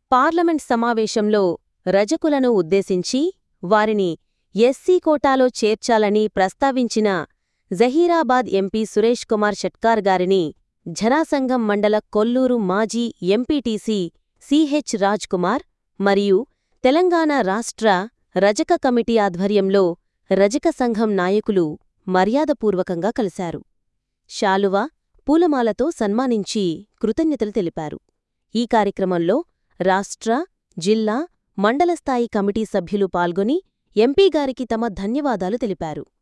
parliament సమావేశంలో రజకులను ఉద్దేశించి వారిని ఎస్సీ కోటాలో చేర్చాలని ప్రస్తావించిన జహీరాబాద్ ఎంపీ సురేష్ కుమార్ షట్కార్ గారిని జనాసంఘం మండల కొల్లూరు మాజీ ఎంపీటీసీ సిహెచ్ రాజ్ కుమార్ మరియు తెలంగాణ రాష్ట్ర రజక కమిటీ ఆధ్వర్యంలో రజక సంఘం నాయకులు మర్యాదపూర్వకంగా కలిశారు శాలువా పూలమాలతో సన్మానించి కృతజ్ఞతలు తెలిపారు ఈ కార్యక్రమంలో రాష్ట్ర జిల్లా మండల స్థాయి కమిటీ సభ్యులు పాల్గొని ఎంపీగారికి తమ ధన్యవాదాలు తెలిపారు